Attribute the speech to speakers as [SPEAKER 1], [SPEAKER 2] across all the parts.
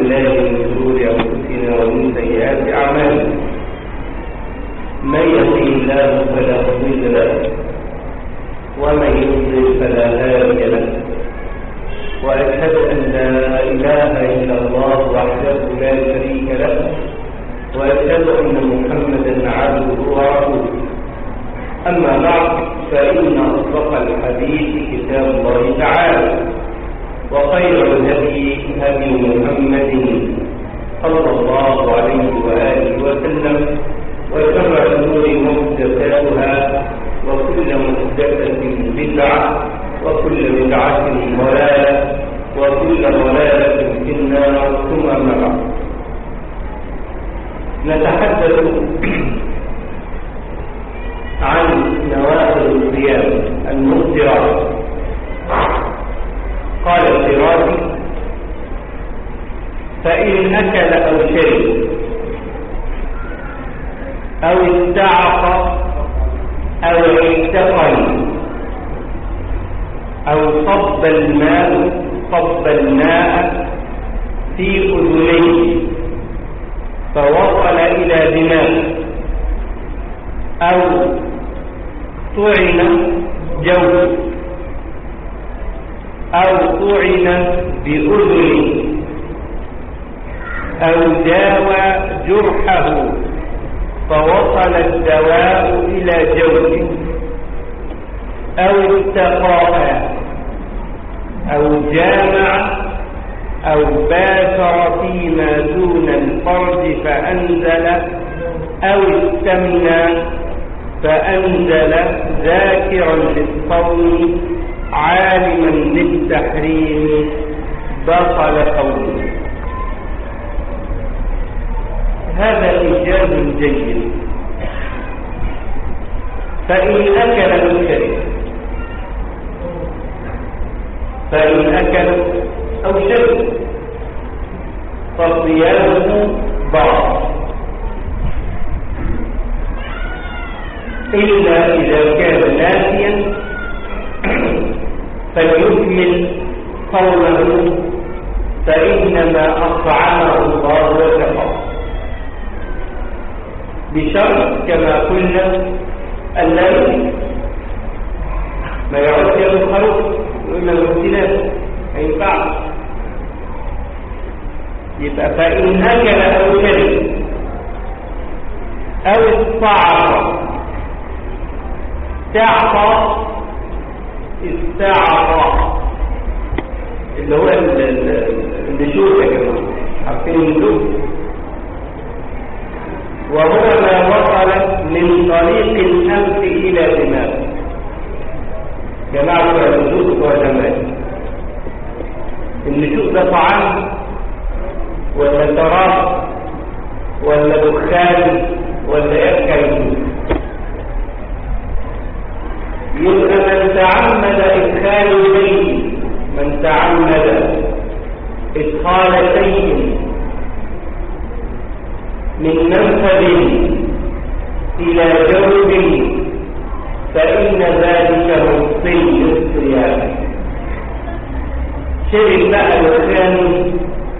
[SPEAKER 1] بالله من شرور أنفسنا ومن سيئات أعمالنا من يهده الله فلا مضل له ومن يضلل فلا هادي له وأشهد أن لا إله إلا الله وحده لا شريك له وأشهد أن محمدا عبده ورسوله أما بعد فإن أصدق الحديث كتاب الله تعالى وخير الهدي هدي محمد صلى الله عليه وآله وسلم وشر الأمور محدثاتها وكل محدثة بدعة وكل بدعة ضلالة وكل ضلالة في النار ثم أما بعد نتحدث عن نوافل الصيام المفطرات قال الفرازي فإن أكل أو شرب أو استعق أو احتقن أو صب الماء صب الماء في أذنيه فوصل إلى دماغه أو طعن جوف أو طعن بأذنه أو داوى جرحه فوصل الدواء إلى جوفه أو استقاء أو جامع أو باشر فيما دون الفرج فأنزل أو استمنى فأنزل ذاكرا للصوم عالما بالتحريم بطل قوله هذا إيجاز جيد فإن أكل أو شرب فإن أكل أو شرب فصيامه باطل إلا إذا كان ناسيا فليكمل قوله فإنما أطعمه الله وسقاه بشرط كما قلنا الليل ما يعود يد الخروف وإما الاختلاف ما ينفعش يبقى فإن أكل أو شرب أو استعر استعطى استعطى اللي هو النشور يا جماعة عارفين النشور وهو ما وصل من طريق الأنف إلى دماغ جماعة النشور وجمال النشور ده طعام ولا شراب ولا دخان ولا يأكل يبقى من تعمد إدخال شيء من تعمد إدخال شيء من منفذ إلى جوب فإن ذلك مبطل الصيام شرب بقى الإنسان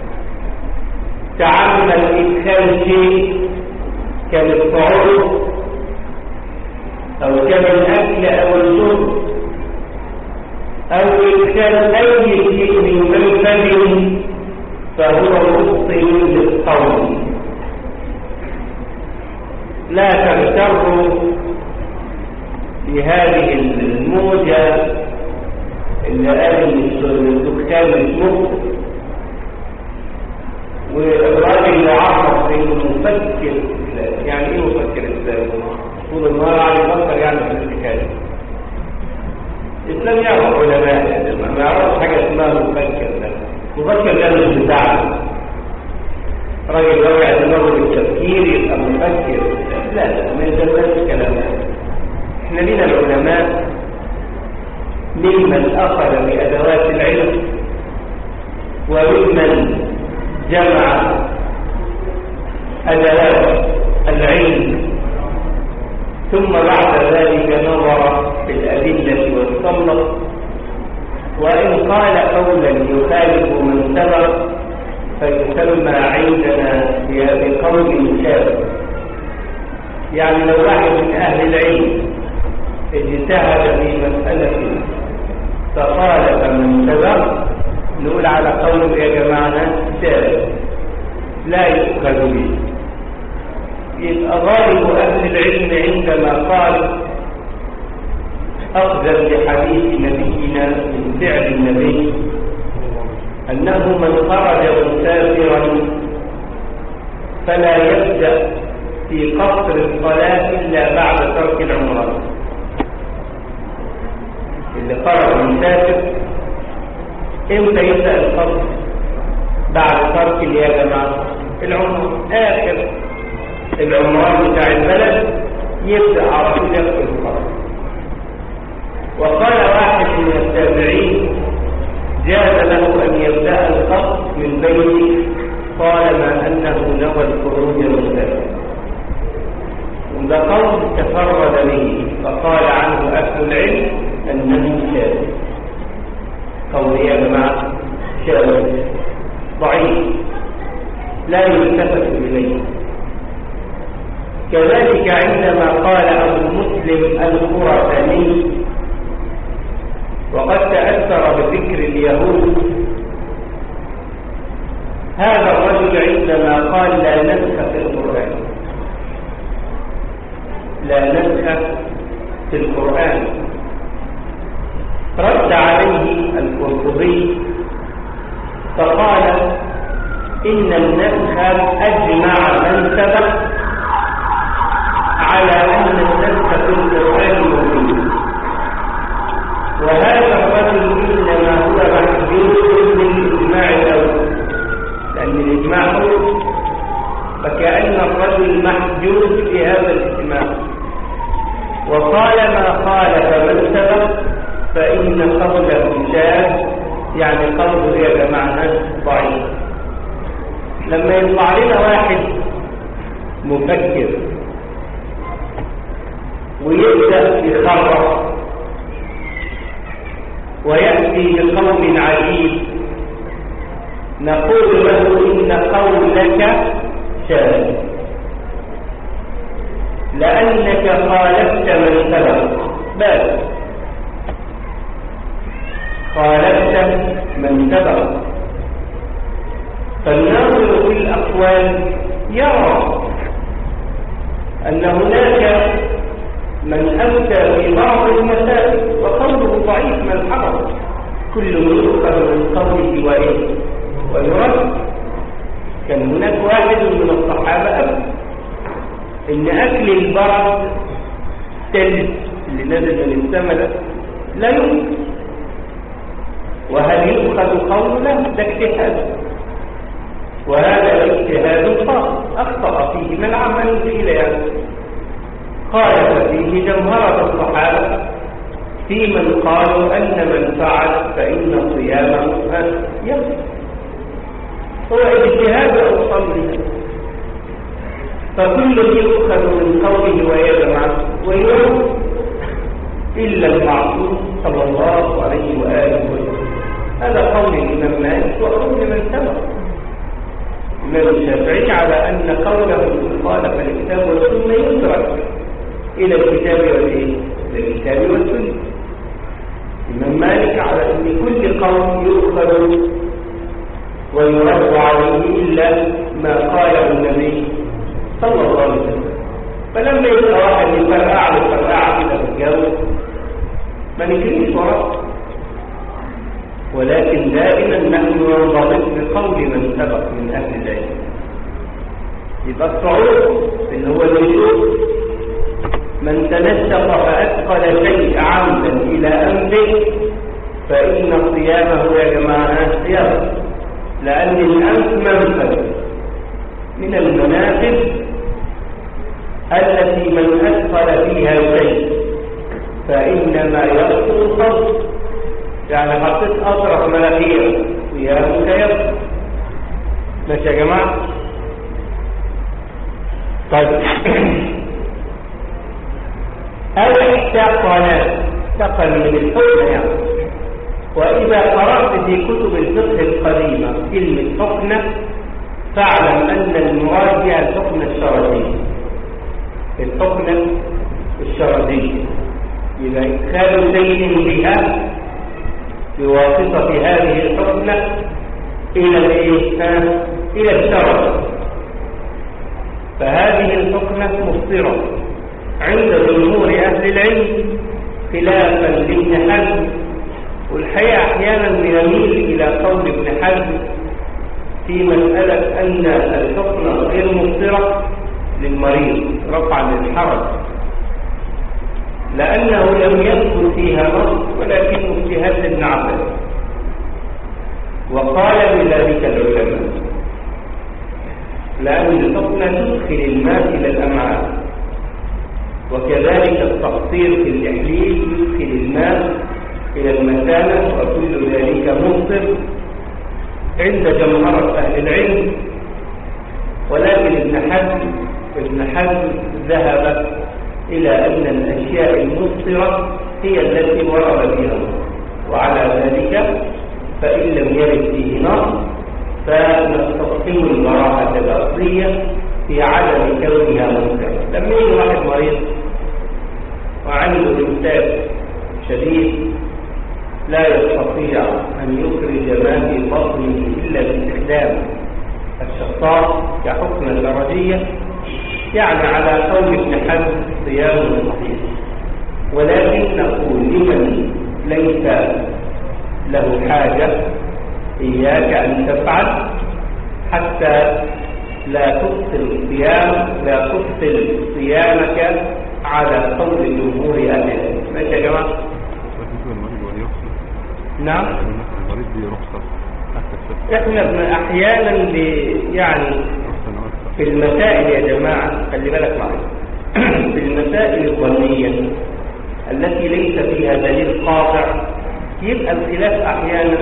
[SPEAKER 1] تعمد إدخال شيء كالصعود أو كما الأكل أو الشرب أو إدخال أي شيء من منفذ فهو مبطل للقول لا تغتروا بهذه الموجة اللي قال الدكتور اسمه والراجل اللي عرف انه مفكر يعني ايه مفكر اسلامي؟ طول النهار على يفكر يعني في الحكايه الاسلام يعرف علماء يعني ما يعرفش حاجه اسمها مفكر ده مفكر ده مش بتاعنا راجل وجع دماغه بالتفكير يبقى مفكر لا لا ما يلزمناش الكلام ده احنا لينا العلماء ممن اخذ بادوات العلم وممن جمع ادوات العلم ثم بعد ذلك نظر في الأدلة واستنبط وإن قال قولا يخالف من سبق فيسمى عندنا بقول شاذ يعني لو واحد من أهل العلم اجتهد في مسألة فخالف من سبق نقول على قول يا جماعة شاذ لا يؤخذ به يبقى غالب أهل العلم عندما قال أخذا بحديث نبينا من فعل النبي أنه من خرج مسافرا فلا يبدأ في قصر الصلاة إلا بعد ترك العمرة اللي خرج مسافر امتى يبدأ القصر بعد ترك يا جماعة العمرة آخر العمران بتاع البلد يبدأ على طول يدخل القصر وقال واحد من التابعين جاز له أن يبدأ القصر من بيته طالما أنه نوى الخروج مسافر وده قول تفرد به فقال عنه أهل العلم أنه شاذ قول يا جماعة شاذ ضعيف لا يلتفت إليه كذلك عندما قال أبو مسلم الخرساني وقد تأثر بذكر اليهود هذا الرجل عندما قال لا نسخ في القرآن لا نسخ في القرآن رد عليه القرطبي فقال إن النسخ أجمع من سبق على أن النسخ في القرآن مبين وهذا الرجل إنما هو محجوب من الإجماع الأول لأن الإجماع هو فكأن الرجل محجوب في هذا الاجتماع وقال ما قال فمن سبق فإن قوله شاذ يعني قوله يا جماعة ضعيف لما يطلع لنا واحد مفكر ويبدأ يخرف ويأتي بقول عجيب نقول له إن قولك شاذ لأنك خالفت من سبق بس خالفت من سبق فالناظر في الأقوال يرى أن هناك من أفتى في بعض المسائل وقوله ضعيف من حضر كل يؤخذ من قوله وإيه ويرد كان هناك واحد من الصحابة أبدا إن أكل البرد تلج اللي نزل من السماء لا يمكن وهل يؤخذ قوله ده اجتهاد وهذا اجتهاد خاص أخطأ فيه من عمل إلى يعني خالف فيه جمهرة الصحابة في من قالوا أن من فعل فإن صيامه يصل هو اجتهاد أوصل به فكل يؤخذ من قوله ويجمع ويرد إلا المعصوم صلى الله عليه وآله وسلم هذا قول الإمام مالك وقول من سبق الإمام الشافعي على أن قوله خالف الكتاب والسنة يترك إلى الكتاب والإيه؟ إلى الكتاب والسنة الإمام مالك على أن كل قول يؤخذ ويرد عليه إلا ما قاله النبي صلى الله عليه وسلم فلما يبقى واحد يفرقع يفرقع كده في الجو ما نجريش وراه ولكن دائما نحن ننضبط بقول من سبق من أهل العلم يبقى الصعود اللي هو الوجود من تنسق فأثقل شيء عمدا إلى أنفه فإن صيامه يا جماعة صيام لأن الأنف منفذ من المنافذ التي من أثقل فيها شيء فإنما يأكل الصوت يعني حطيت أطرف مناخير صيامك يبقى ماشي يا جماعة طيب أو احتقن احتقن من الحكم يعني وإذا قرأت في كتب الفقه القديمة كلمة حقنة فاعلم أن المراد بها الحقنة الشرجية الحقنة الشرجية إذا إدخال دين بها بواسطة هذه الحقنة إلى الإيه؟ إلى الشرج فهذه الحقنة مفطرة عند جمهور أهل العلم خلافا لابن حزم والحقيقة أحيانا بنميل إلى قول ابن حزم في مسألة أن الحقنة غير مفطرة للمريض رفعا للحرج لأنه لم يذكر فيها نص ولكن اجتهاد ابن عباس وقال بذلك العلماء لأن الحقنة تدخل الماء إلى الأمعاء وكذلك التقصير في الإحليل يدخل الماء إلى المثانة وكل ذلك مبطل عند جمهرة أهل العلم ولكن ابن حزم ابن حزم ذهب إلى أن الأشياء المبصرة هي التي ورد فيها وعلى ذلك فإن لم يرد فيه نص فنستقيم البراءة الأصلية في عدم كونها منكرة لما يجي واحد مريض وعنده إمساك شديد لا يستطيع أن يخرج ما في بطنه إلا باستخدام الشطاط كحكم الدرجية يعني على قول ابن حزم صيام صحيح ولكن نقول لمن ليس له حاجة إياك أن تفعل حتى لا تبطل الصيام لا تبطل صيامك على قول جمهور أهل العلم ماشي يا جماعة؟ نعم
[SPEAKER 2] المريض دي رخصة حتى
[SPEAKER 1] احنا احيانا ب... يعني في المسائل يا جماعة خلي بالك معي في المسائل الظنية التي ليس فيها دليل قاطع يبقى الخلاف احيانا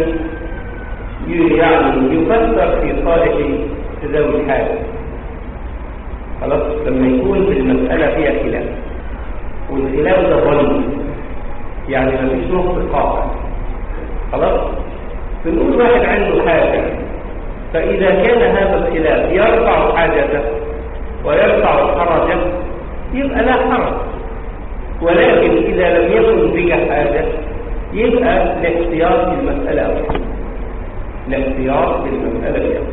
[SPEAKER 1] يعني يفسر في صالح ذوي الحاجة خلاص لما يكون في المسألة فيها خلاف والخلاف ده ظني يعني ما فيش نص قاطع خلاص بنقول واحد عنده حاجة فإذا كان هذا الخلاف يرفع حاجته ويرفع حرجه يبقى لا حرج ولكن إذا لم يكن بك حاجة يبقى الاحتياط في المسألة أول الاحتياط في المسألة أول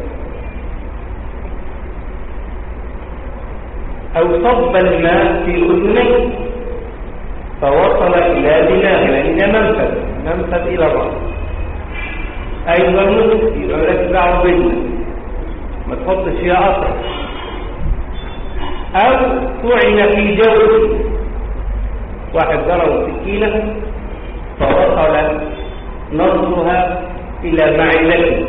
[SPEAKER 1] أو صب الماء في أذنيه فوصل إلى دماغه لأن ده منفذ منفذ إلى الرأس أيضا يبقى مالكش دعوة بينك ما تحطش فيها أثر أو طعن في جوف واحد ضرب سكينة فوصل نصرها إلى معدته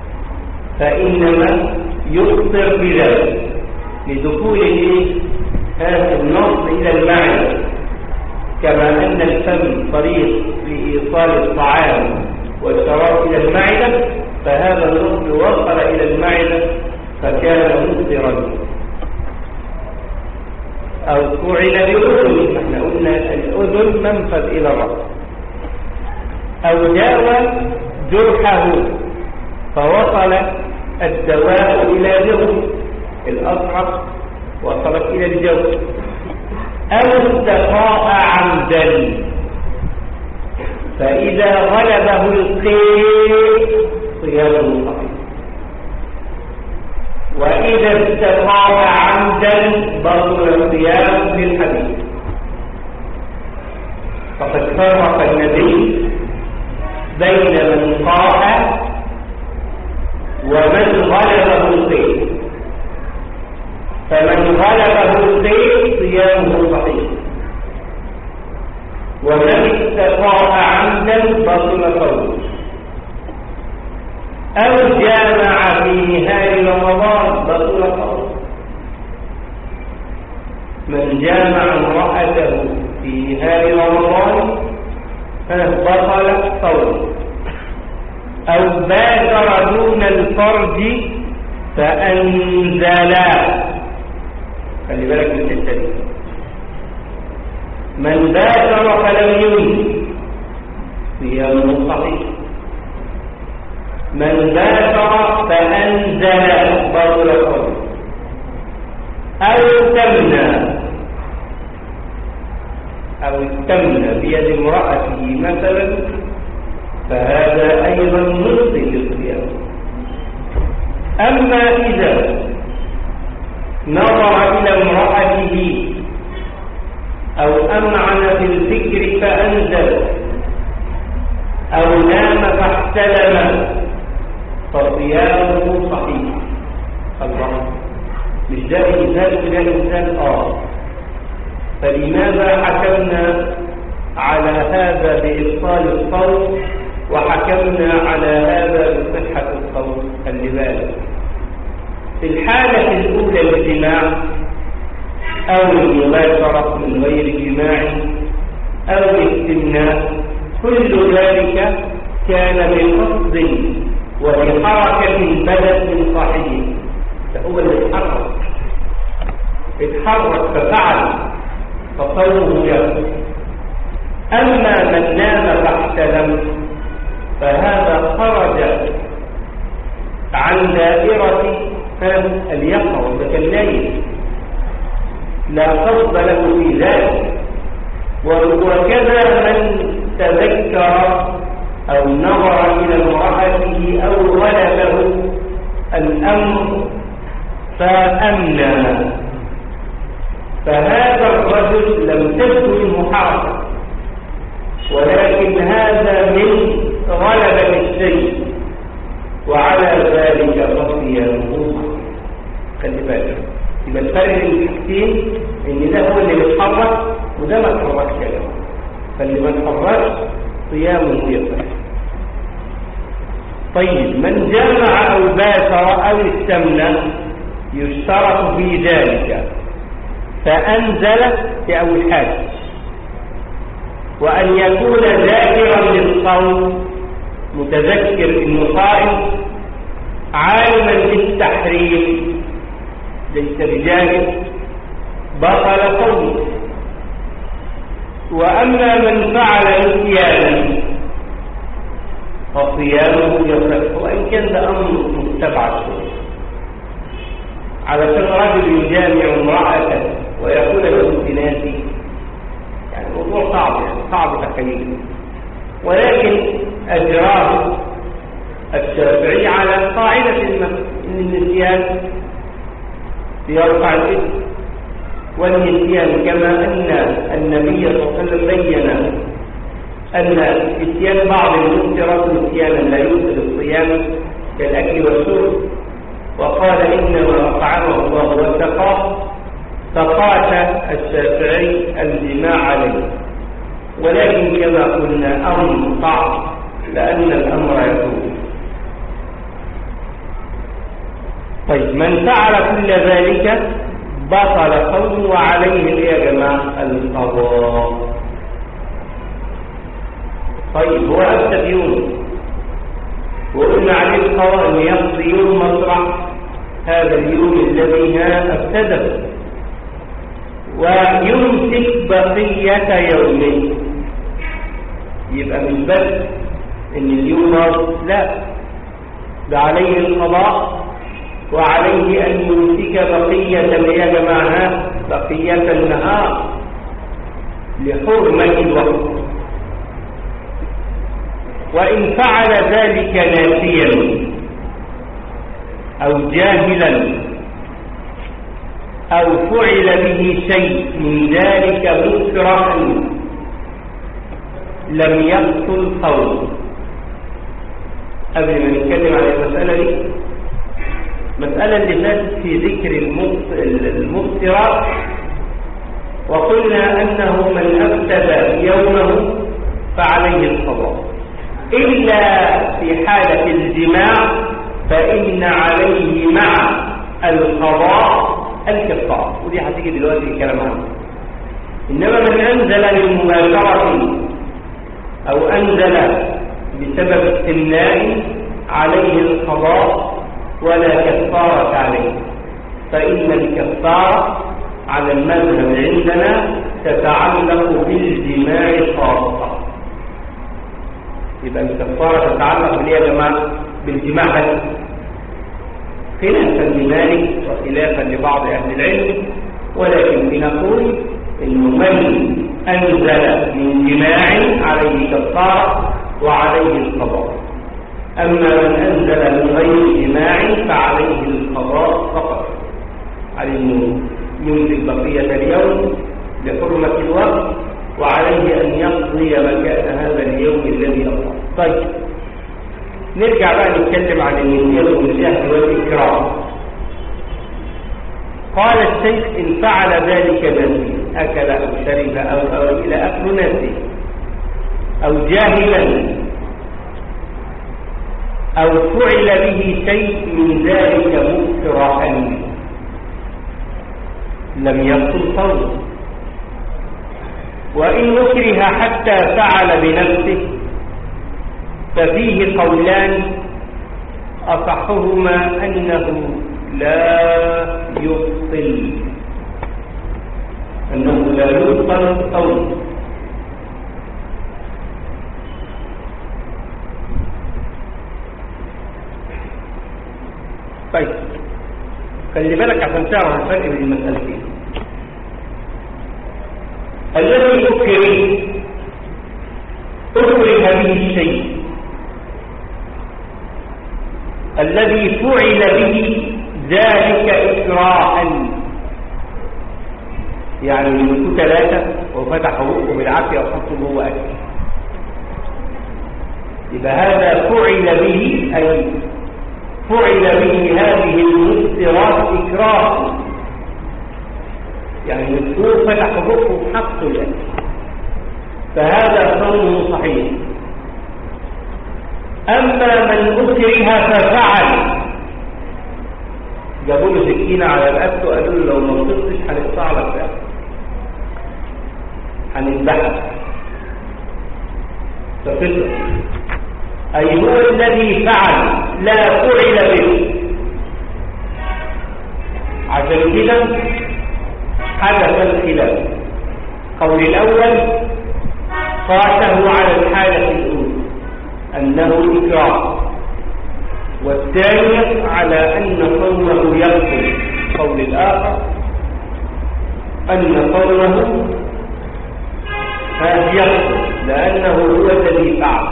[SPEAKER 1] فإنما يفطر بذلك لدخول هذا النص إلى المعدة كما أن الفم طريق لإيصال الطعام والشراب إلى المعدة فهذا النص وصل إلى المعدة فكان مفطرا أو فعل بأذن احنا قلنا الأذن منفذ إلى الرأس أو داوى جرحه فوصل الدواء إلى ذهن الأصعب وصلت إلى الجو أو استقاء عمدا فإذا غلبه القيء صيامه صحيح وإذا استقاء عمدا بطل الصيام بالحديث فقد فرق النبي بين من قاء ومن غلبه القيء فمن غلبه القيء صيامه صحيح ومن استطاع عمدا بطل صومه أو جامع في نهاية رمضان بطل صومه من جامع امرأته في نهاية رمضان بطل صومه أو بادر دون الفرج فأنزلا خلي بالك من الحته دي من بادر فلم ينزل صيامه صحيح من باشر فأنزل بطل قوله أو تمنى أو استمنى بيد امرأته مثلا فهذا أيضا مصدق للصيام أما إذا نظر إلى امرأته أو أمعن في الفكر فأنزل أو نام فاحتلم فصيامه صحيح الله مش ده إنسان وده إنسان آه فلماذا حكمنا على هذا بإبطال الصوم وحكمنا على هذا بصحة الصوم خلي بالك في الحالة الأولى الجماع أو المباشرة من غير جماع أو الاستمناء كل ذلك كان بقصد وبحركة البدن من صاحبه فهو اللي اتحرك اتحرك ففعل فصومه يأخذ أما من نام فاحتلم فهذا خرج عن دائرة اليقظة وكالليل لا قصد له في ذلك وكذا من تذكر أو نظر إلى امرأته أو غلبه الأمر فأمنى فهذا الرجل لم تبدو منه حركة ولكن هذا من غلبة الشيء وعلى ذلك فصيامه خلي بالك يبقى الفرق بين الحاجتين ان ده هو اللي بيتحرك وده ما اتحركش يا جماعه فاللي ما اتحركش صيامه يصح طيب من جامع او باشر او استمنى يشترط في ذلك فانزل في اول حاجه وان يكون ذاكرا للصوم متذكر انه صائم عالما بالتحريم ليس بجانب بطل قوله واما من فعل نسيانا فصيامه يصح وان كان ده امر متبع شويه علشان رجل يجامع امرأة ويقول له انتناسي يعني الموضوع صعب يعني صعب تخيله ولكن أجراه الشافعي على قاعدة ما إن النسيان يرفع الإثم والنسيان كما أن النبي صلى الله عليه وسلم بين أن نسيان بعض المفترات نسيانا لا يبطل الصيام كالأكل والشرب وقال إنما أطعمه الله واتقاه فقاس الشافعي الجماع عليه ولكن كما قلنا أمر صعب لأن الأمر يكون طيب من فعل كل ذلك بطل قوله وعليه يا جماعة القضاء طيب هو أفتى بيوم وقلنا عليه القضاء أن يقضي يوم مسرح هذا اليوم الذي ابتدأ ويمسك بقية يومه يبقى مش بس ان اليوم لا ده عليه القضاء وعليه ان يمسك بقية يا جماعة بقية النهار لحرمة الوقت وإن فعل ذلك ناسيا أو جاهلا أو فعل به شيء من ذلك مكرها لم يقتل قوله قبل ما نتكلم عن المسألة دي المسألة اللي فاتت في ذكر المفترات وقلنا أنه من أفسد يومه فعليه القضاء إلا في حالة الجماع فإن عليه مع القضاء الكفارة ودي هتيجي دلوقتي الكلام عنها إنما من أنزل للمباشرة أو أنزل بسبب استمناء عليه القضاء ولا كفارة عليه فإن الكفارة على المذهب عندنا تتعلق بالجماع خاصة يبقى الكفارة تتعلق بالإيه يا جماعة؟ بالجماع بس خلافا لمالك وخلافا لبعض أهل العلم ولكن بنقول إنه من أنزل من جماع عليه كفارة وعليه القضاء أما من أنزل من غير جماع فعليه القضاء فقط عليه ينزل بقية اليوم لحرمة الوقت وعليه أن يقضي مكان هذا اليوم الذي أقضى طيب نرجع بقى نتكلم عن النسيان والجهل والإكرام قال الشيخ إن فعل ذلك ناسي أكل أو شرب أو, أو إلى أكل ناسي أو جاهلا أو فعل به شيء من ذلك مكرها لم يبطل صومه وإن أكره حتى فعل بنفسه ففيه قولان أصحهما أنه لا يبطل أنه لا يبطل صوم طيب خلي بالك عشان تعرف الفرق بين المسألتين الذي أكره أكره به الشيء الذي فعل به ذلك إكراها يعني يمسكوا ثلاثة وفتحوا بقه بالعافية وحطوا جوه أكل يبقى هذا فعل به أي فعل به هذه المسطرات إكراها يعني مسكوه فتح بقه وحطوا الأكل فهذا صوم صحيح أما من أكره ففعل جابوا له سكينة على رقبته قالوا له لو ما نطقتش هنقطع لك رقبتك هنذبحك ففكر أي هو الذي فعل لا فعل به عشان كده حدث الخلاف قول الأول قاته على الحالة الأولى أنه إكراه والثانية على أن صومه يبطل قول الآخر أن صومه يبطل لأنه هو الذي فعل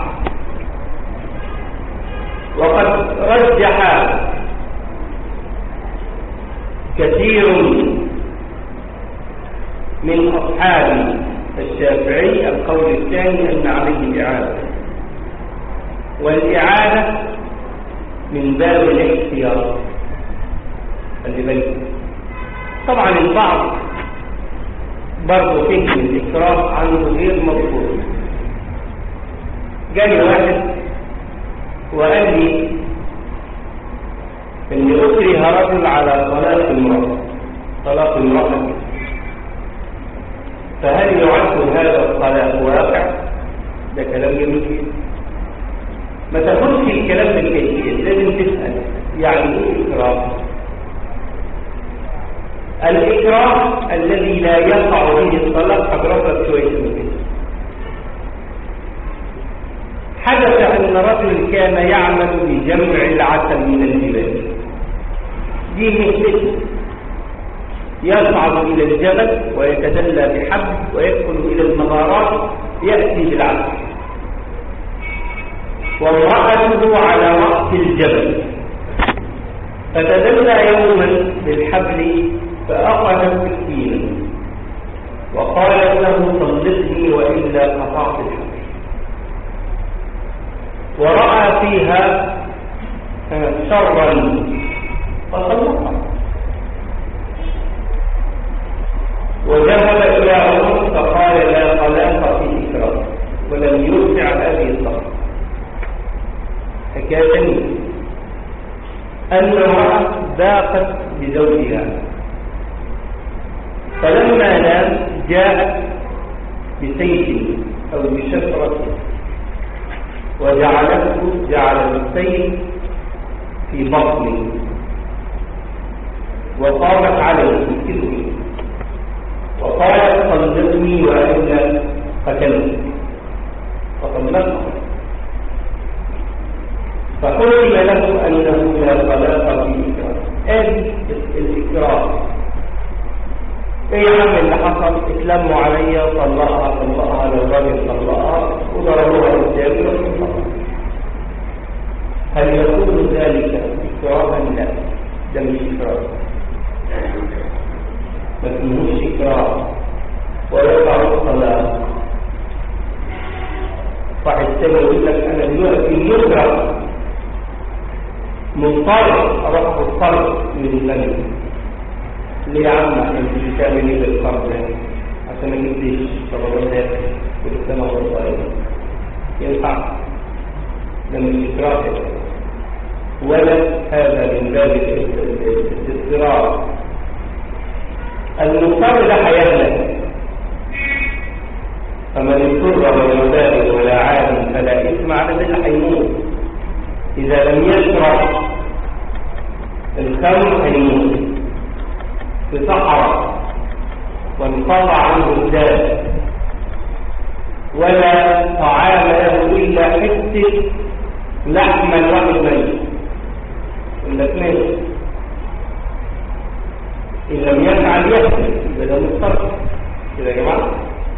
[SPEAKER 1] وقد رجح كثير من أصحاب الشافعي القول الثاني أن عليه الإعادة والإعادة من باب الاختيار خلي بالك طبعا البعض برضه فهم الإكراه عنه غير مضبوط جاني واحد وقال لي ان اكره رجل على طلاق امراه طلاق امراه فهل يعد هذا الطلاق واقع ده كلام جميل ما تاخدش الكلام بالكيفيه لازم تسال يعني ايه اكراه الاكراه الذي لا يقع به الطلاق اضربك شويه من كده حدث أن رجل كان يعمل بجمع العسل من الجبال دي مهنته يصعد إلى الجبل ويتدلى بحبل ويدخل إلى المغارات يأتي بالعسل وامرأته على رأس الجبل فتدلى يوما بالحبل فأخذت سكينا وقالت له طلقني وإلا قطعت الحبل ورأى فيها شرا فطلقها وذهب إلى عمر فقال لا طلاق في إكرام ولم يوسع هذه الطلاق حكاية ثانية أن امرأة ضاقت بزوجها فلما نام جاءت بسيف أو بشفرة وجعلته جعل السيف في بطنه وقامت عليه بكذبه وقالت صدقني والا قتلت فطلقها فحكم له أنه لا طلاق في إكراه آدي الإكراه ايه يا عم اللي حصل اتلموا عليا وطلقها طلقها لو الراجل طلقها وضربوها قدامي وطلقها هل يكون ذلك إكراها لا ده مش إكراه ما فيهوش إكراه ويقع الطلاق واحد تاني يقول لك أنا دلوقتي مكره مضطر أروح القرض من البنك ليه يا عم انت بتعمل ايه بالقرض ده عشان ما جبتش طلبات كل سنه وانت طيب ينفع ده مش إكراه ولا هذا من باب الاضطرار المضطر ده هيهلك فمن اضطر غير باب ولا عاد فلا اثم على ذلك هيموت اذا لم يشرب الخمر هيموت في صحراء وانقطع عنه الدم ولا طعام له الا حته لحم الواحد ميت الاثنين ان لم يفعل يفعل يبقى ده مضطر كده يا جماعه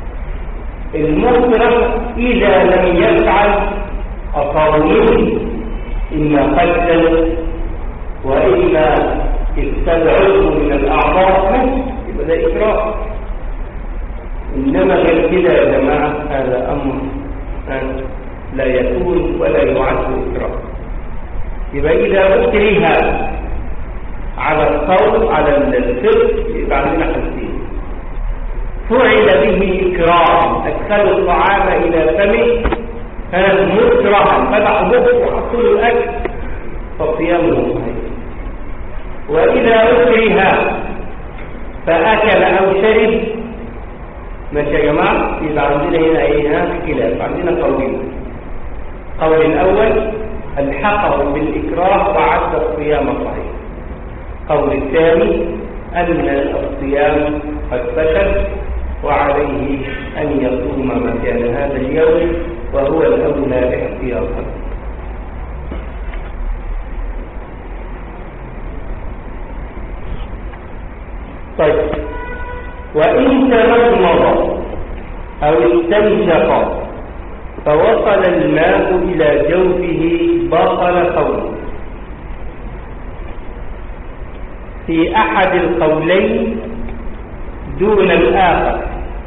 [SPEAKER 1] المضطر اذا لم يفعل اصابه اما قتلا واما استدعوه من الاعضاء يبقى ده اكراه انما غير كده يا جماعه هذا امر لا يكون ولا يعد اكراه يبقى اذا اكره على الصوم على الفطر يبقى عندنا حاجتين فعل به اكراه ادخلوا الطعام الى فمه كانت مكرها فتح بقه وحطوا له الاكل فصيامه صحيح واذا اكره فاكل او شرب ماشي يا جماعه يبقى عندنا هنا ايه ها خلاف عندنا قولين القول الاول الحقه بالاكراه وعد الصيام صحيح القول الثاني ان الصيام قد فشل وعليه ان يصوم مكان هذا اليوم وهو الاولى احتياطا طيب وإن تمضمض أو استنشق فوصل الماء إلى جوفه بطل قوله في أحد القولين دون الآخر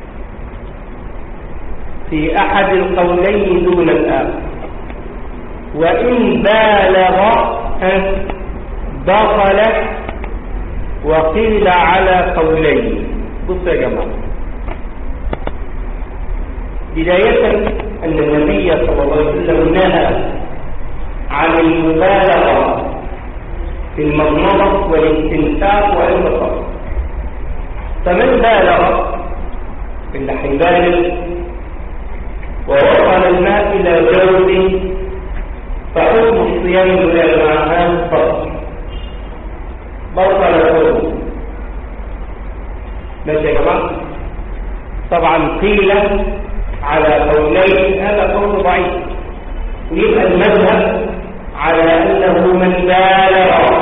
[SPEAKER 1] في أحد القولين دون الآخر وإن بالغ بطل وقيل على قولين بص يا جماعة بداية أن النبي صلى الله عليه وسلم نهى عن المبالغة في المضمضة والاستنساق والبصر فمن بالغ اللي هيبالغ ووصل الماء إلى جوفه فحكم الصيام إلى معناه فصل بطل الحكم ماشي يا جماعه طبعا قيل على قولين هذا قول ضعيف ويبقى المذهب على انه من بالغ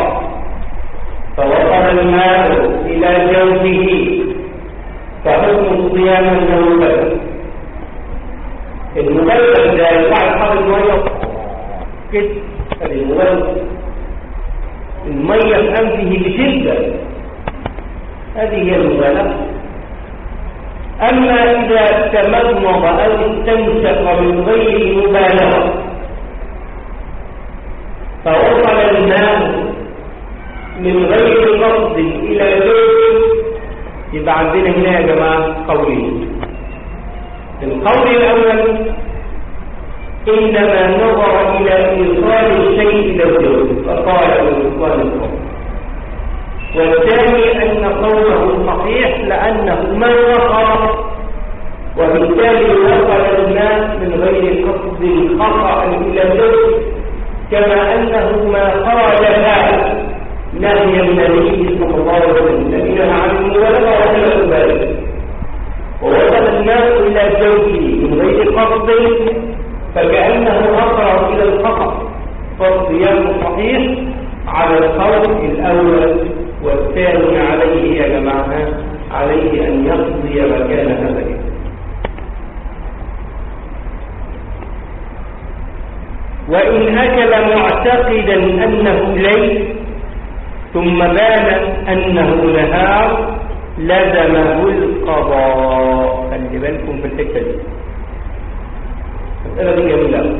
[SPEAKER 1] فوصل الماء الى جوفه فحكم الصيام انه بلغ المبلغ ده يقع حاطط ميه كده هذه المبلغ المية في أنفه بشدة هذه هي المبالغة أما إذا تمضمض أو استنشق من غير مبالغة فوصل الماء من غير قصد إلى جوف يبقى عندنا هنا يا جماعة قولين القول الأول إنما نظر إلى إيصال الشيء إلى الجوف فقال إيصال القول والثاني أن قوله صحيح لأنه ما وصل وبالتالي وصل الماء من غير قصد خطأ إلى الجوف كما أنه ما خرج نهي النبي صلى الله عليه وسلم نهى عن المبالغة ولا المبالغة ووصل الماء إلى جوفه من غير قصد فكأنه أقرب إلى الخطأ فالصيام الصحيح على القول الأول والثاني عليه يا جماعة عليه أن يقضي مكان هذا اليوم وإن أكل معتقدا أنه ليل ثم بان أنه نهار لزمه القضاء خلي بالكم في الحتة دي المسألة دي جميلة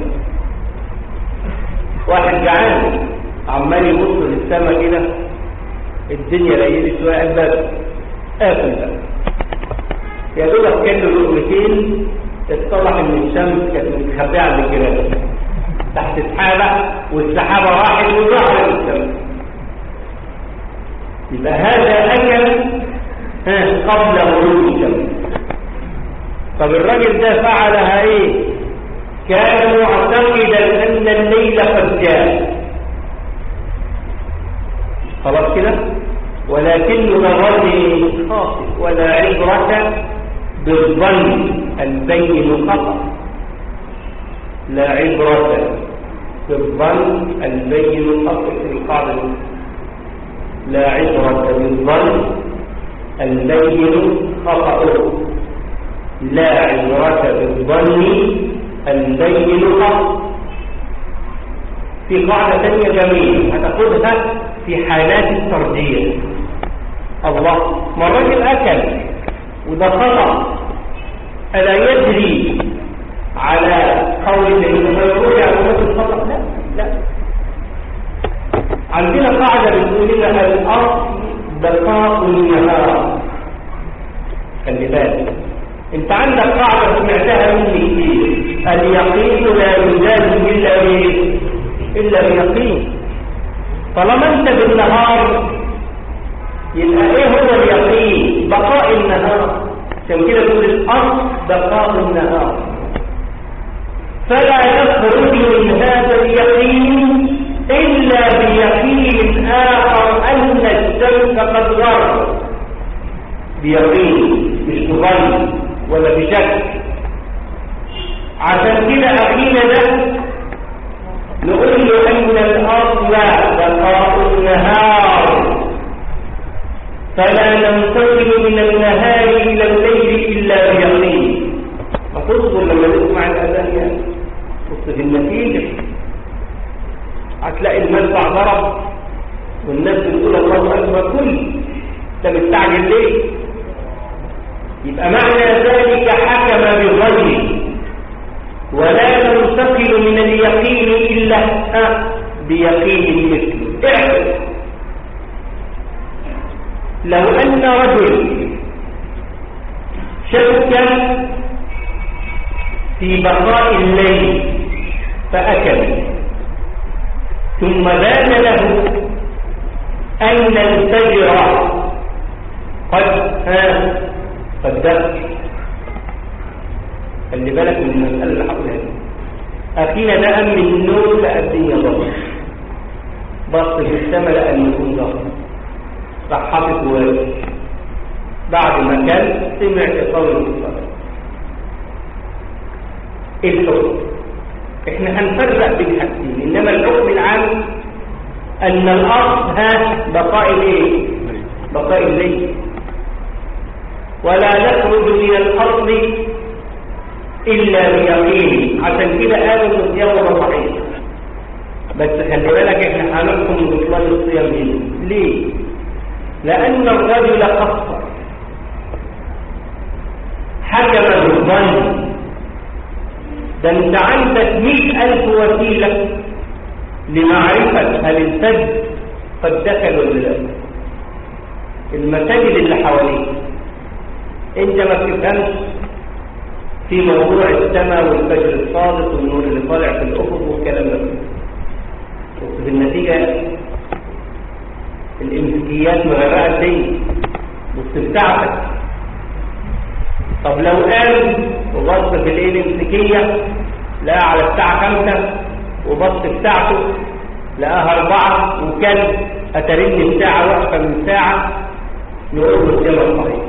[SPEAKER 1] واحد جعان عمال يبص للسما كده الدنيا ليلت شوية الباب قافل بقى يا دوبك كان له لقمتين اتضح ان الشمس كانت متخبيه عند الجيران تحت سحابه والسحابه راحت وظهرت الشمس يبقى هذا اكل ها قبل غروب الشمس طب الراجل ده فعلها ايه كان معتقدا ان الليل قد جاء خلاص كده ولكنه الرجل خاطئ ولا عبرة بالظن البين خطأ لا عبرة بالظن البين خطأ في القاعدة لا عبرة بالظن البين خطأ لا عبرة بالظن البين خطأ في قاعدة ثانية جميلة هتاخدها في حالات الترجيح الله ما الراجل أكل وده خطأ ألا يجري على قول الله ما يروح على موت الخطأ لا لا عندنا قاعدة بتقول لنا الأصل بقاء النهار خلي بالك انت عندك قاعدة سمعتها مني كتير اليقين لا يزال إلا بإيه؟ إلا بيقين طالما انت بالنهار يبقى ايه هو اليقين بقاء النهار عشان كده تقول الاصل بقاء النهار فلا يخرج من هذا اليقين الا بيقين اخر ان الشمس قد غربت بيقين مش بظن ولا بشك عشان كده اخينا ده نقول له ان الاصل بقاء النهار فلا ننتقل من النهار إلى الليل إلا بيقين فتصبر لما تسمع الأذان يعني بص في النتيجة هتلاقي المدفع ضرب والناس بتقول الله أكبر كل انت مستعجل ليه؟ يبقى معنى ذلك حكم بظنه ولا ننتقل من اليقين إلا بيقين مثله اعرف لو أن رجل شك في بقاء الليل فأكل ثم بان له أن الفجر قد ها قد دق خلي بالك من المسألة اللي هقولها دي أخينا ده قام من النوم لقى الدنيا ضلمة بص في السماء لقى النجوم ضلمة راح حاطط وارد بعد ما كان سمع قول الصلاة ايه الحكم احنا هنفرق بين حاجتين انما الحكم العام ان الاصل ها بقاء الايه بقاء الليل ولا نخرج من الاصل الا بيقين عشان كده قالوا ان الصيام صحيح بس خلي بالك احنا هنحكم بطلان الصيام هنا ليه لأن الرجل قصر حكم بالظن ده انت عندك مئة ألف وسيلة لمعرفة هل الفجر قد دخل ولا لا المساجد اللي حواليك انت ما بتفهمش في موضوع السماء والفجر الصادق والنور اللي طالع في الافق والكلام ده وفي النتيجه الامسكيات مغرقه الدنيا واستمتعتك طب لو قام وبص في الايه الامسكيه لقى على الساعه خمسة وبص بتاعته لقاها أربعة وكان أترن الساعة واقفة من ساعة نقول له الجبل صحيح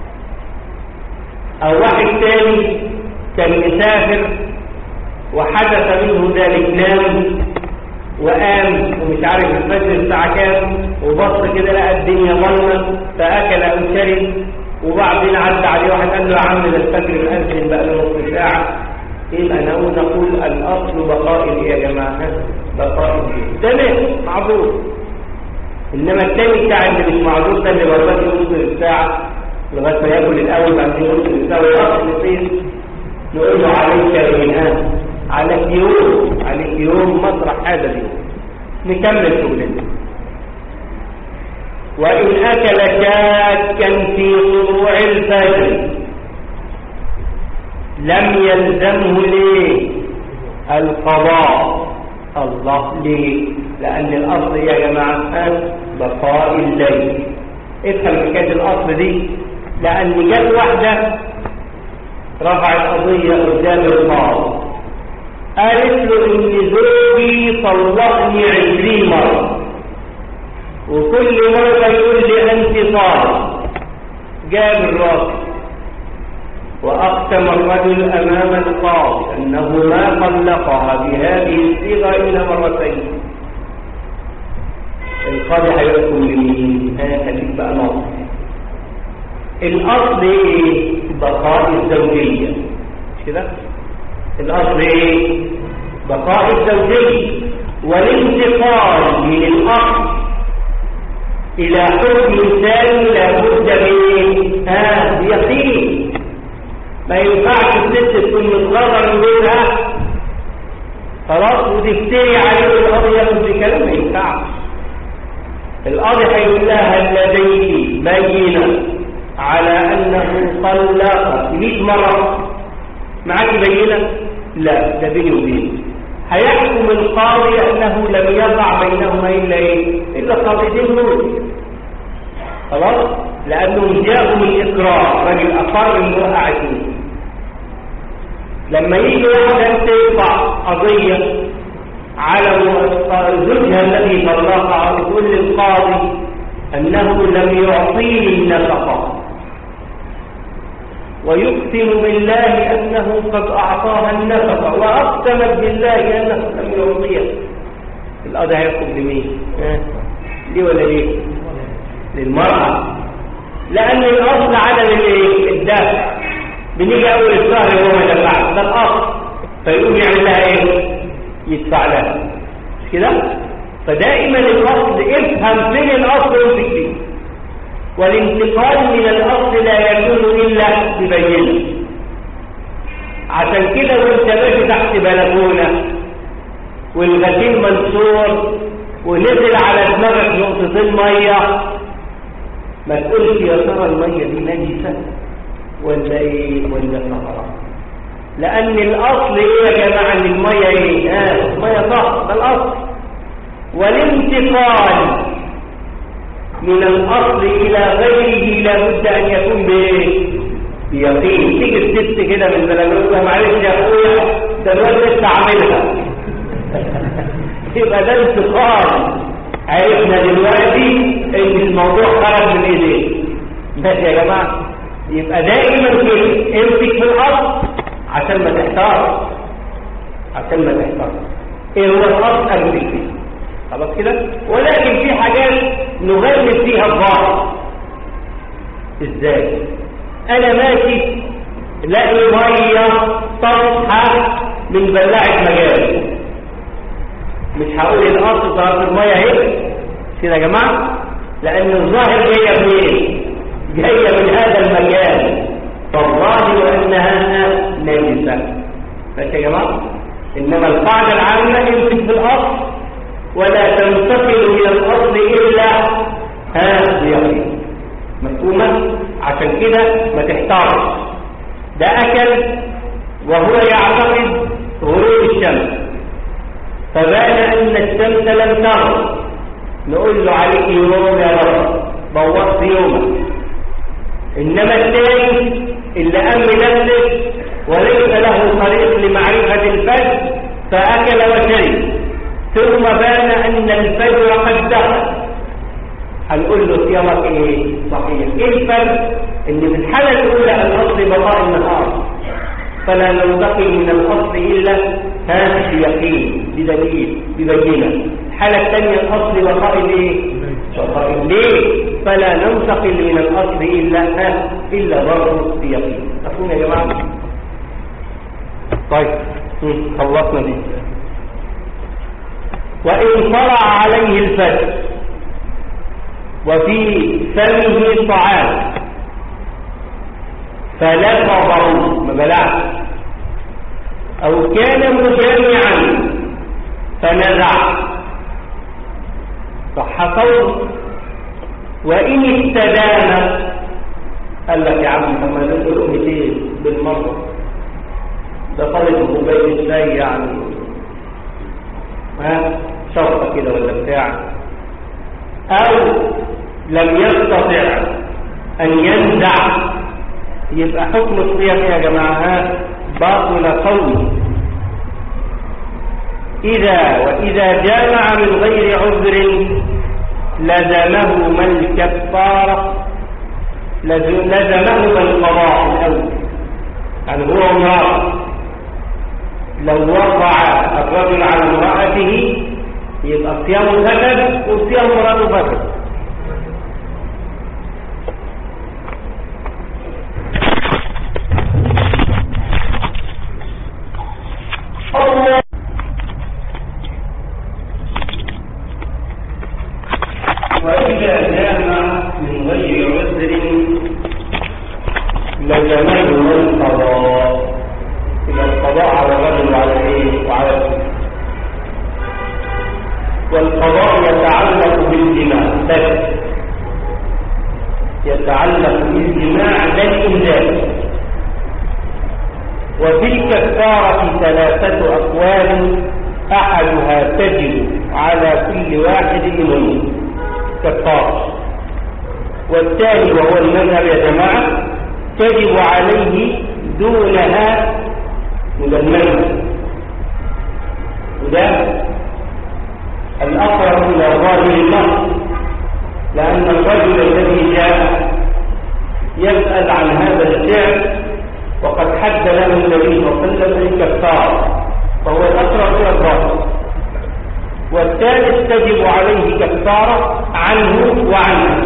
[SPEAKER 1] أو واحد تاني كان مسافر وحدث منه ذلك نام وقام ومش عارف الفجر الساعة كام وبص كده لقى الدنيا ظلمة فأكل أو شرب وبعدين عدى عليه واحد قال له يا عم ده الفجر الأذن بقى له نص ساعة يبقى نقول نقول الأصل بقاء الإيه يا جماعة؟ بقاء الإيه؟ تمام معذور إنما التاني بتاع اللي مش معذور ده اللي بره نص الساعة لغاية ما ياكل الأول بعدين نص الساعة ويأكل يصير نقول له عليك يومين عليك يوم عليك يوم مطرح هذا اليوم نكمل شغلنا وإن أكل شاكا في طلوع الفجر لم يلزمه ليه القضاء الله ليه لأن الأصل يا جماعة بقاء الليل افهم حكاية الأصل دي لأن جت واحدة رفعت قضية قدام القاضي قالت له إن زوجي طلقني عشرين مرة وكل مرة يقول لي أنت طالق جاب الراجل وأقسم الرجل أمام القاضي أنه ما طلقها بهذه الصيغة إلا مرتين القاضي هيحكم لمين؟ خليك بقى ناصر الأصل إيه؟ بقاء الزوجية مش كده؟ الأصل إيه؟ بقاء الزوجية والانتقال من الأصل إلى حكم ثاني لابد من ها يقين ما ينفعش الست تكون متغرر من بيتها خلاص وتفتري عليه القاضي ياخد بكلام ما ينفعش القاضي هيقول لها لديك بينه على انه طلق 100 مره معاك بينه لا ده بيني وبينه هيحكم القاضي انه لم يقع بينهما الا ايه الا قضيتين دول خلاص لانهم جاءوا من اقرار راجل اقر ان وقع فيه لما يجي واحده ترفع قضيه على زوجها الذي طلقها وتقول للقاضي انه لم يعطيه النفقه ويقسم بالله انه قد اعطاها النفقه واقسمت بالله انه لم يعطيها القاضي هيحكم لمين؟ دي ولا ليه؟ للمرأة لأن الأصل عدم الدفع بنيجي أول الشهر هو ما دفعش ده الأصل فيقوم يعمل لها إيه؟ يدفع لها مش كده؟ فدائما الأصل افهم فين الأصل وامسك فيه والانتقال من الأصل لا يكون إلا ببينه عشان كده وانت ماشي تحت بلكونة والغسيل منصور ونزل على دماغك نقطتين ميه ما تقولش يا ترى الميه دي نجسه ولا ايه ولا حرام لان الاصل ايه يا جماعه ان الميه ايه ها آه الميه صح ده الاصل والانتقال من الاصل الى غيره لابد ان يكون بايه بيقين تيجي الست كده من بلدنا معلش يا اخويا ده الواد لسه عاملها يبقى ده انتقال عرفنا دلوقتي ان الموضوع خرج من ايديه بس يا جماعه يبقى دائما كده امسك في الاصل عشان ما تحتار عشان ما تحتار ايه هو الاصل امسك فيه خلاص كده ولكن في حاجات نغلب فيها الظاهر ازاي انا ماشي لاقي ميه طرحه من بلاعه مجال مش هقول الاصل ظهرت الميه اهي كده يا جماعه لان الظاهر جايه منين جايه من هذا المكان فالظاهر انها نجسه ماشي يا جماعه انما القاعده العامه امسك في الاصل ولا تنتقل الى الاصل الا ها بيقين مفهومه عشان كده ما تحتارش ده اكل وهو يعتقد غروب الشمس فبان ان الشمس لم تغرب نقول له عليك يوم يا رب بوظت يومك انما الثاني اللي قام نفسه وليس له طريق لمعرفه الفجر فاكل وشرب ثم بان ان الفجر قد دخل هنقول له صيامك ايه صحيح ايه الفرق ان في الحاله الاولى الاصل بقاء النهار فلا ننتقل من الاصل الا ها بيقين بدليل ببينة الحالة الثانية الأصل بقاء الايه؟ بقاء الليل فلا ننتقل من الأصل إلا ها إلا برضه بيقين مفهوم يا جماعة؟ طيب مم، خلصنا دي وإن طلع عليه الفجر وفي فمه طعام فلفظه ما بلعش أو كان مجامعا فنزع صح صوت وإن استدام قال لك يا عم طب ما نقول لقمتين بالمرة ده طالب كوباية الشاي يعني ها شرطة كده ولا بتاع أو لم يستطع أن ينزع يبقى حكم الصيام يا جماعة ها باطل قوي إذا وإذا جامع من غير عذر لزمهما الكفارة لز- لزمهما القضاء الأول يعني هو امرأة لو وقع الرجل على امرأته يبقى صيامه فسد وصيام امرأته فسد الله وإذا جامع من غير عذر لزمه القضاء إلى القضاء على الرجل وعلى الايه وعلى الست والقضاء يتعلق بالجماع بس يتعلق بالجماع لا الإنزال وفي الكفارة ثلاثة أقوال أحدها تجب على كل واحد منهم كفارة والثاني وهو المذهب يا جماعة تجب عليه دونها مدمرة وده الأقرب إلى ظاهر النص لأن الرجل الذي جاء يسأل عن هذا الشعر وقد حد له النبي صلى الله عليه وسلم الكفار فهو الأقرب إلى الظاهر والثالث تجب عليه كفارة عنه وعنه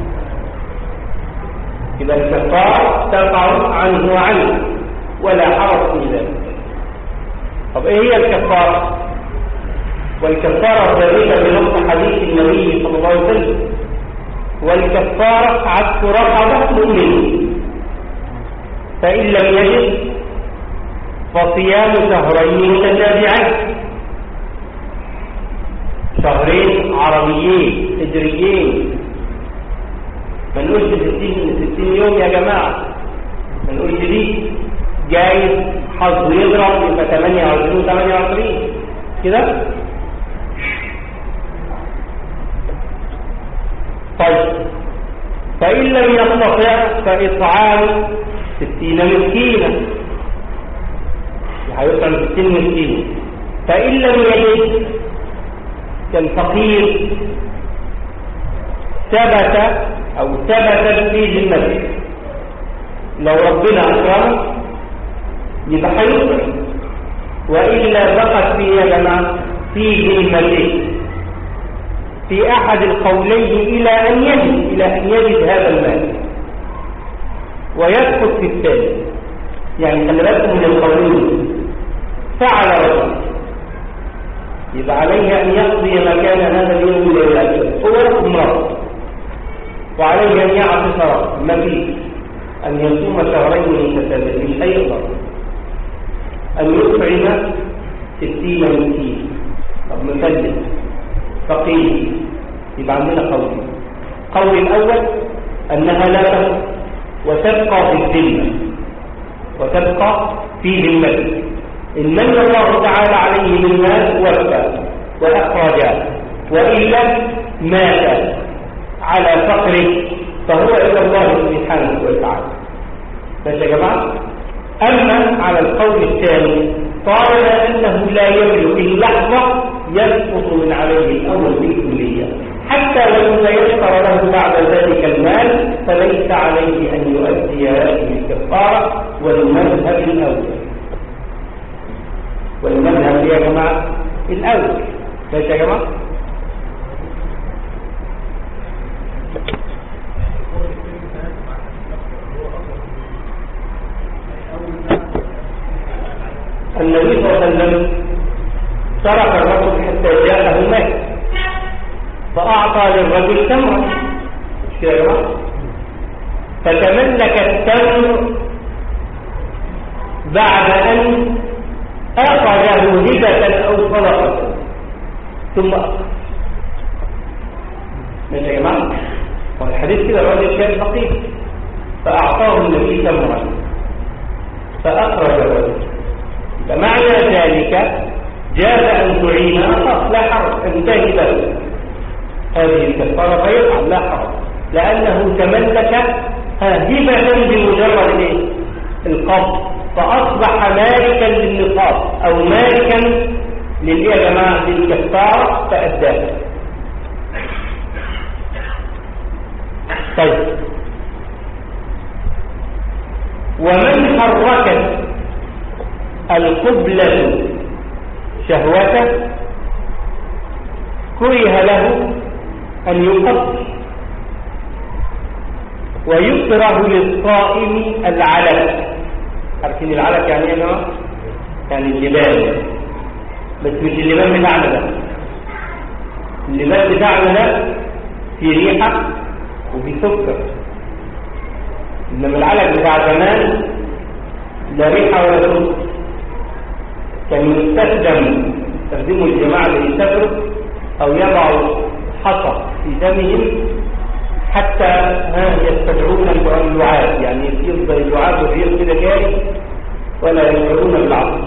[SPEAKER 1] إذا الكفارة تقع عنه وعنه ولا حرج في ذلك طب ايه هي الكفارة والكفارة ذلك بنص حديث النبي صلى الله عليه وسلم والكفارة عتق رقبة مؤمن فإن لم يجد فصيام شهرين متتابعين شهرين عربيين هجريين ما نقولش 60 60 يوم يا جماعه ما نقولش دي جايز حظه يضرب يبقى 28 28 كده طيب فإن لم يستطع فإطعام ستين مسكينا هيطعم ستين مسكينا فإن لم يجد كالفقير ثبت أو ثبتت في ذمته لو ربنا أكرمه يبقى هيطعم وإلا بقت في يا جماعة في ذمته في أحد القولين إلى أن يجد إلى أن يجد هذا المال ويسقط في الثاني يعني خلي بالكم من القولين فعل رجل يبقى عليه أن يقضي مكان هذا اليوم ليلة هو امرأة وعليه أن يعطي شرف ما فيه أن يصوم شهرين متتابعين مش هيقدر أن يطعم ستين مسكين طب مثلث فقير يبقى عندنا قولين قول الأول أنها لا تبقى وتبقى في الذمة وتبقى في ذمته إن من الله تعالى عليه بالمال وفى وأخرجه وإلا مات على فقره فهو إلى الله سبحانه وتعالى بس يا جماعة أما على القول الثاني قال أنه لا يملك اللحظة يسقط من عليه الأول بالكلية حتى لو تيسر له بعد ذلك المال فليس عليه أن يؤدي هذه الكفارة والمذهب الأول والمذهب يا جماعة الأول ماشي يا جماعة النبي صلى الله عليه وسلم ترك الرجل حتى جاءه ماء فأعطى للرجل تمرا مش كده يا جماعة فتملك التمر بعد أن أخذه هبة أو صدقة ثم أخذ ماشي يا جماعة والحديث كده الراجل كان فقير فأعطاه النبي تمرا فأخرج الرجل فمعنى ذلك جاز أن تعين أخاك لا حرج انتهي له هذه الكفارة فيفعل لا حرج لأنه تملك هبة بمجرد إيه؟ القبض فأصبح مالكا للنقاط أو مالكا للإيه يا جماعة للكفارة فأداها طيب ومن حركت القبلة شهوته كره له أن يقبل ويكره للصائم العلف عارفين العلف يعني ايه يا يعني اللبان بس مش اللبان بتاعنا ده اللبان بتاعنا ده في ريحة وفي سكر انما العلف بتاع زمان لا ريحة ولا سكر كان يستخدم يستخدمه الجماعة اللي يسافروا أو يضعوا حصى في دمهم حتى ها يستدعون اللعاب يعني يفضل اللعاب وفيه كده جاري ولا يشعرون بالعطش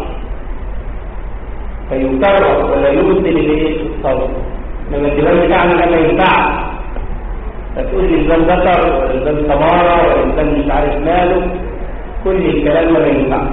[SPEAKER 1] فيكرر ولا يبدل الايه الصوت انما الجبال بتاعنا ما ينفعش فتقول لي البان ذكر ولا البان سماره ولا البان مش عارف ماله كل الكلام ما ينفعش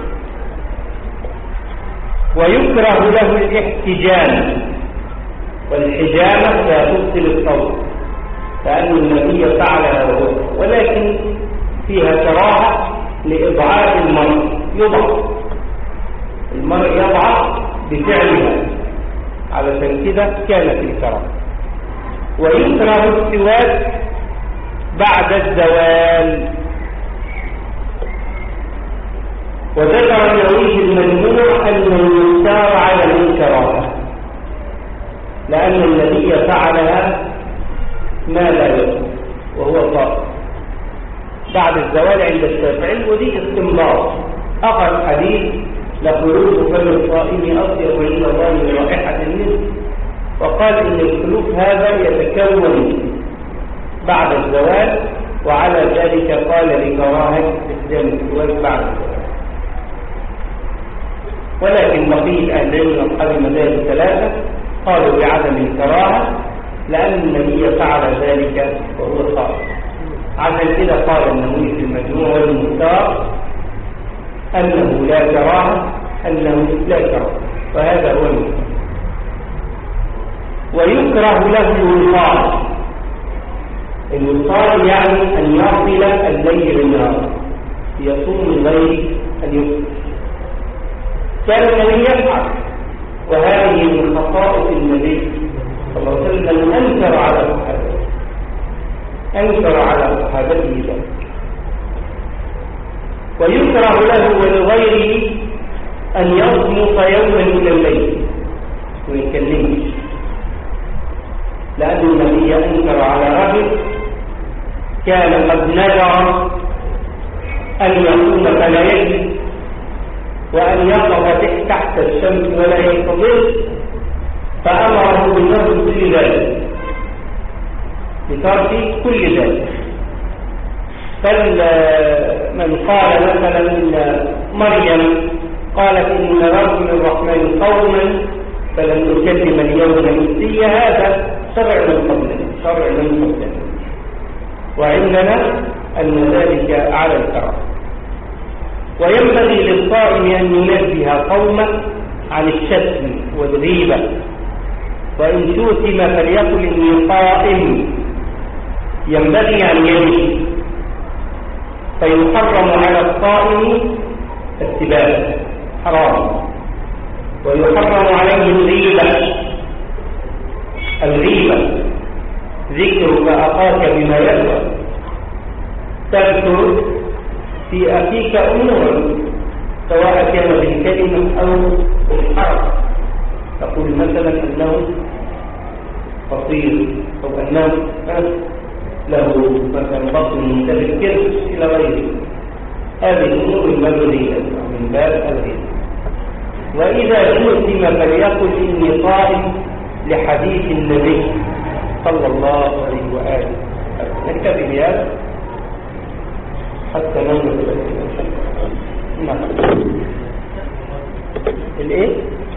[SPEAKER 1] ويكره له الاحتجام والحجامة لا تبطل الصوت لأن النبي فعلها وهو ولكن فيها كراهة لإضعاف المرء يضعف المرء يضعف بفعلها على كده كانت الكراهة ويكره السواك بعد الزوال وذكر النووي المجموع أنه يختار على الكراهة لأن النبي فعلها ما لا يكون وهو صائم بعد الزوال عند الشافعي ودي استنباط أخذ حديث لخلوف فم الصائم أطيب عند الله من رائحة المسك وقال إن الخلوف هذا يتكون بعد الزوال وعلى ذلك قال لكراهة استخدام السواك بعد الزوال ولكن بقية أهل العلم أصحاب المذاهب الثلاثة قالوا بعدم الكراهة لأن النبي فعل ذلك وهو صائم عشان كده قال النووي في المجموع والمختار أنه لا كراهة أنه لا كراهة وهذا هو المختار ويكره له الوصال الوصال يعني أن يصل الليل بالنهار يصوم غير أن يفطر كان النبي يفعل وهذه من خصائص النبي صلى الله عليه وسلم أنكر على صحابته أنكر على صحابته ذلك ويكره له ولغيره أن يصمت يوما إلى الليل ويكلمش لأن النبي أنكر على رجل كان قد نذر أن يصوم فلا يجلس وأن يقف تحت الشمس ولا يستظل فأمره بالنظر كل ذلك بترك كل ذلك فمن قال مثلا إن مريم قالت إن رب الرحمن قوما فلن أكلم اليوم إنسيا هذا شرع من قبلنا شرع من قبلنا وعندنا أن ذلك على الكرم وينبغي للصائم أن ينبه قومه عن الشتم والغيبة وإن شوتم فليقل إني قائم ينبغي أن يمشي فيحرم على الصائم السباب حرام ويحرم عليه الغيبة الغيبة ذكرك أخاك بما يكره تذكر في أخيك أمورا سواء كان بالكلمة أو بالحرف تقول مثلا أنه فقير أو أنه له مثلا بطن متذكر إلى غيره هذه الأمور المبنية من باب الغيبة وإذا شتم فليقل إني صائم لحديث النبي صلى الله عليه وآله نكتفي بهذا حتى ننظر نعم الايه